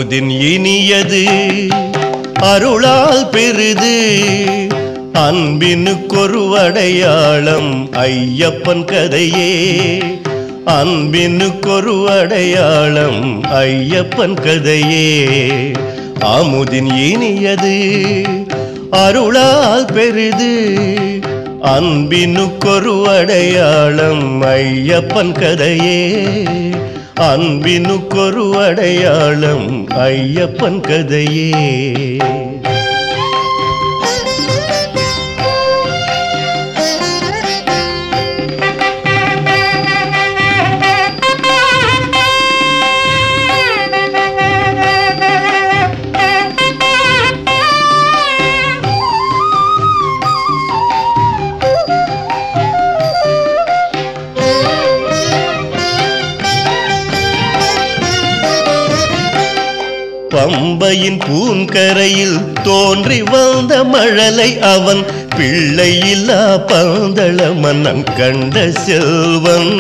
அமுதின் இனியது அருளால் பெரிது அன்பினுக்கொரு அடையாளம் ஐயப்பன் கதையே அன்பினுக்கொரு அடையாளம் ஐயப்பன் கதையே அமுதின் இனியது அருளால் பெரிது அன்பினுக்கொரு அடையாளம் ஐயப்பன் கதையே அன்பினுக்கொரு அடையாளம் ஐயப்பன் கதையே பம்பையின் பூங்கரையில் தோன்றி வந்த மழலை அவன் பிள்ளையில்லா பந்தள மன்னம் கண்ட செல்வன்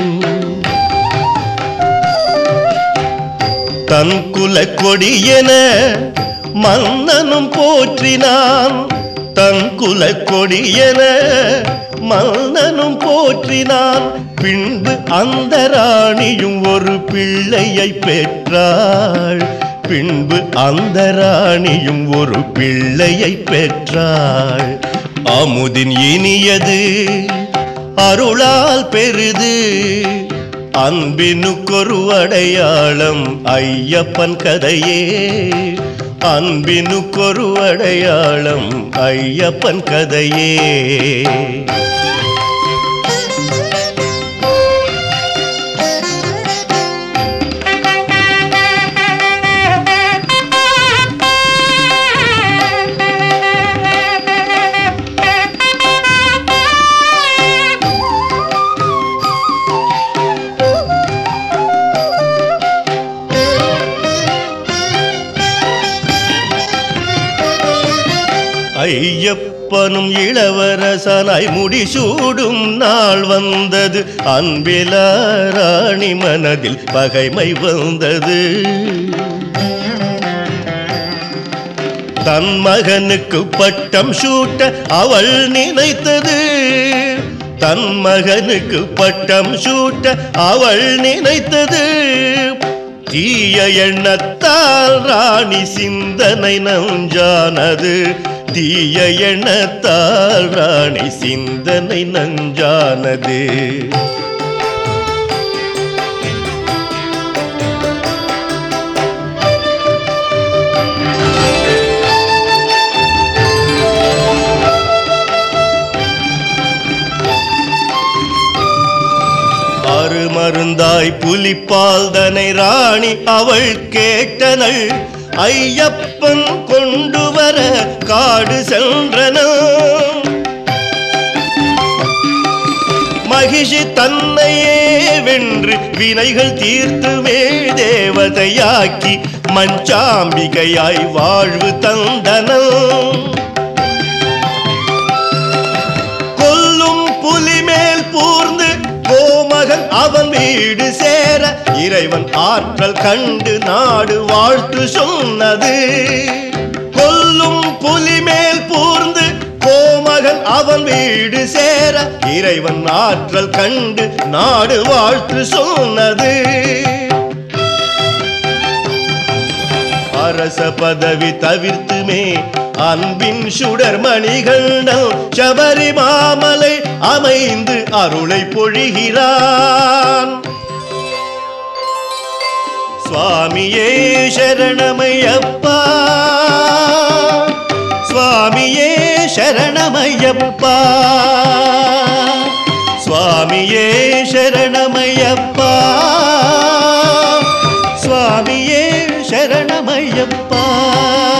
தன் குல கொடியென மன்னனும் போற்றினான் தன் குல கொடியென மன்னனும் போற்றினான் பின்பு அந்த ராணியும் ஒரு பிள்ளையை பெற்றாள் பின்பு அந்த ராணியும் ஒரு பிள்ளையை பெற்றாள் அமுதின் இனியது அருளால் பெரிது அன்பினுக்கொரு அடையாளம் ஐயப்பன் கதையே அன்பினுக்கொரு அடையாளம் ஐயப்பன் கதையே ஐயப்பனும் இளவரசனாய் முடிசூடும் நாள் வந்தது அன்பில ராணி மனதில் பகைமை வந்தது தன் மகனுக்கு பட்டம் சூட்ட அவள் நினைத்தது தன் மகனுக்கு பட்டம் சூட்ட அவள் நினைத்தது தீய எண்ணத்தால் ராணி சிந்தனை நஞ்சானது தீய எண்ணத்தால் ராணி சிந்தனை நஞ்சானது அருமருந்தாய் புலிப்பால் தனை ராணி அவள் கேட்டனள் ஐயப்பன் கொண்டு வர காடு சென்றனள் மகிஷி தன்னையே வென்று வினைகள் தீர்த்துமே தேவதையாக்கி மஞ்சாம்பிகையாய் வாழ்வு தந்தனள் கொல்லும் புலி மேல் பூர்ந்து கோமகன் அவன் வீடு சேர இறைவன் ஆற்றல் கண்டு நாடு வாழ்த்து சொன்னது கொல்லும் புலி மேல் பூர்ந்து கோமகன் அவன் வீடு சேர இறைவன் ஆற்றல் கண்டு நாடு வாழ்த்து சொன்னது அரச பதவி தவிர்த்துமே அன்பின் சுடர் மணிகண்டம் சபரி மாமலை அமைந்து அருளை பொழிகிறான் சுவாமியே சரணமையப்பா சுவாமியே சரணமையப்பா சுவாமியே சரணமையப்பா சுவாமியே சரணமையப்பா